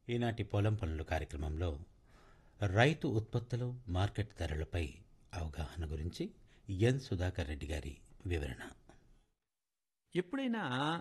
ఈనాటి పొలం పనులు కార్యక్రమంలో రైతు ఉత్పత్తులు మార్కెట్ ధరలపై అవగాహన గురించి ఎన్ సుధాకర్ రెడ్డి గారి వివరణ ఎప్పుడైనా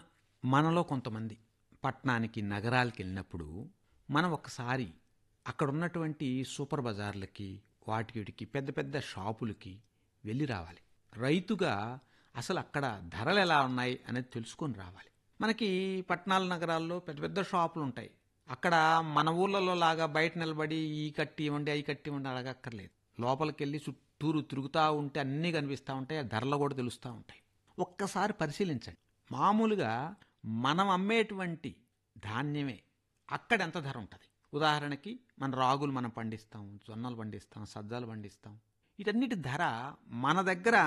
మనలో కొంతమంది పట్టణానికి నగరాలకి వెళ్ళినప్పుడు మనం ఒకసారి అక్కడ ఉన్నటువంటి సూపర్ బజార్లకి వాటి వీటికి పెద్ద పెద్ద షాపులకి వెళ్ళి రావాలి రైతుగా అసలు అక్కడ ధరలు ఎలా ఉన్నాయి అనేది తెలుసుకొని రావాలి మనకి పట్టణాల నగరాల్లో పెద్ద పెద్ద షాపులు ఉంటాయి అక్కడ మన ఊళ్ళలో లాగా బయట నిలబడి ఈ కట్టి ఇవ్వండి అవి కట్టి ఇవ్వండి అడగక్కర్లేదు లోపలికి వెళ్ళి చుట్టూరు తిరుగుతూ ఉంటే అన్నీ కనిపిస్తూ ఉంటాయి ఆ ధరలు కూడా తెలుస్తూ ఉంటాయి ఒక్కసారి పరిశీలించండి మామూలుగా మనం అమ్మేటువంటి ధాన్యమే అక్కడ ఎంత ధర ఉంటుంది ఉదాహరణకి మన రాగులు మనం పండిస్తాం జొన్నలు పండిస్తాం సజ్జలు పండిస్తాం వీటన్నిటి ధర మన దగ్గర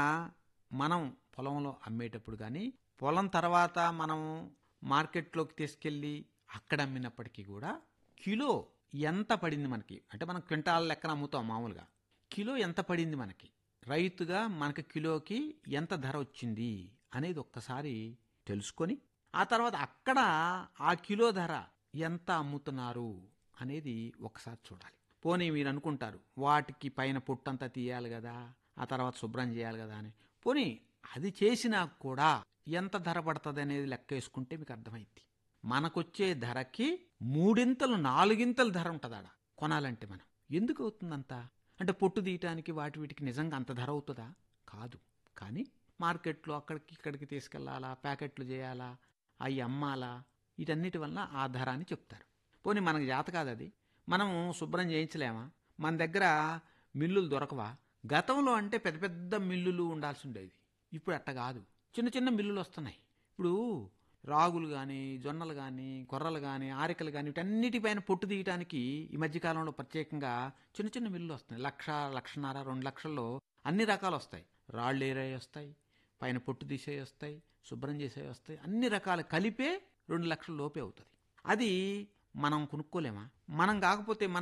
మనం పొలంలో అమ్మేటప్పుడు కానీ పొలం తర్వాత మనం మార్కెట్లోకి తీసుకెళ్ళి అక్కడ అమ్మినప్పటికీ కూడా కిలో ఎంత పడింది మనకి అంటే మనం క్వింటాల్ లెక్కన అమ్ముతాం మామూలుగా కిలో ఎంత పడింది మనకి రైతుగా మనకి కిలోకి ఎంత ధర వచ్చింది అనేది ఒక్కసారి తెలుసుకొని ఆ తర్వాత అక్కడ ఆ కిలో ధర ఎంత అమ్ముతున్నారు అనేది ఒకసారి చూడాలి పోనీ మీరు అనుకుంటారు వాటికి పైన పొట్టంతా తీయాలి కదా ఆ తర్వాత శుభ్రం చేయాలి కదా అని పోనీ అది చేసినా కూడా ఎంత ధర పడుతుంది అనేది లెక్క వేసుకుంటే మీకు అర్థమైంది మనకొచ్చే ధరకి మూడింతలు నాలుగింతలు ధర ఉంటుంది ఆడ కొనాలంటే మనం ఎందుకు అవుతుందంత అంటే పొట్టు తీయటానికి వాటి వీటికి నిజంగా అంత ధర అవుతుందా కాదు కానీ మార్కెట్లో అక్కడికి ఇక్కడికి తీసుకెళ్లాలా ప్యాకెట్లు చేయాలా అవి అమ్మాలా వీటన్నిటి వలన ఆ ధర అని చెప్తారు పోనీ మనకు జాత కాదు అది మనం శుభ్రం చేయించలేమా మన దగ్గర మిల్లులు దొరకవా గతంలో అంటే పెద్ద పెద్ద మిల్లులు ఉండాల్సి ఉండేది ఇప్పుడు అట్ట కాదు చిన్న చిన్న మిల్లులు వస్తున్నాయి ఇప్పుడు రాగులు కానీ జొన్నలు కానీ కొర్రలు కానీ ఆరికలు కానీ వీటన్నిటిపైన పొట్టు తీయటానికి ఈ మధ్యకాలంలో ప్రత్యేకంగా చిన్న చిన్న మిల్లులు వస్తున్నాయి లక్ష లక్షన్నర రెండు లక్షల్లో అన్ని రకాలు వస్తాయి రాళ్ళు ఏరే వస్తాయి పైన పొట్టు తీసే వస్తాయి శుభ్రం చేసే వస్తాయి అన్ని రకాలు కలిపే రెండు లక్షల లోపే అవుతుంది అది మనం కొనుక్కోలేమా మనం కాకపోతే మన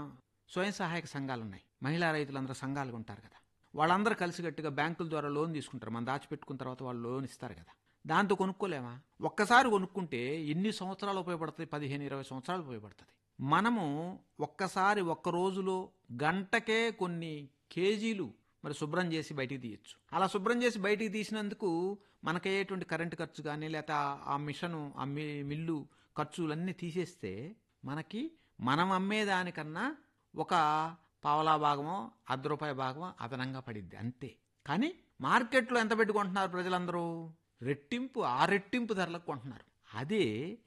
స్వయం సహాయక సంఘాలు ఉన్నాయి మహిళా రైతులందరూ సంఘాలు ఉంటారు కదా వాళ్ళందరూ కలిసికట్టుగా బ్యాంకుల ద్వారా లోన్ తీసుకుంటారు మనం దాచిపెట్టుకున్న తర్వాత వాళ్ళు లోన్ ఇస్తారు కదా దాంతో కొనుక్కోలేమా ఒక్కసారి కొనుక్కుంటే ఎన్ని సంవత్సరాలు ఉపయోగపడుతుంది పదిహేను ఇరవై సంవత్సరాలు ఉపయోగపడుతుంది మనము ఒక్కసారి ఒక్క రోజులో గంటకే కొన్ని కేజీలు మరి శుభ్రం చేసి బయటికి తీయచ్చు అలా శుభ్రం చేసి బయటికి తీసినందుకు మనకయ్యేటువంటి కరెంటు ఖర్చు కానీ లేకపోతే ఆ మిషను ఆ మిల్లు ఖర్చులన్నీ తీసేస్తే మనకి మనం అమ్మేదానికన్నా ఒక పావలా భాగమో అర్ధ రూపాయి భాగమో అదనంగా పడిద్ది అంతే కానీ మార్కెట్లో ఎంత పెట్టుకుంటున్నారు ప్రజలందరూ రెట్టింపు ఆ రెట్టింపు ధరలకు కొంటున్నారు అదే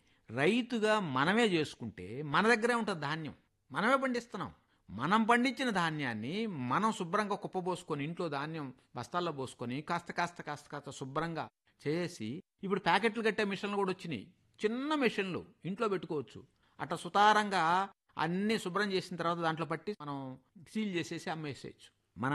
రైతుగా మనమే చేసుకుంటే మన దగ్గరే ఉంటుంది ధాన్యం మనమే పండిస్తున్నాం మనం పండించిన ధాన్యాన్ని మనం శుభ్రంగా కుప్పబోసుకొని ఇంట్లో ధాన్యం బస్తాల్లో పోసుకొని కాస్త కాస్త కాస్త కాస్త శుభ్రంగా చేసి ఇప్పుడు ప్యాకెట్లు కట్టే మిషన్లు కూడా వచ్చినాయి చిన్న మిషన్లు ఇంట్లో పెట్టుకోవచ్చు అట్లా సుతారంగా అన్నీ శుభ్రం చేసిన తర్వాత దాంట్లో పట్టి మనం సీల్ చేసేసి అమ్మేసేయచ్చు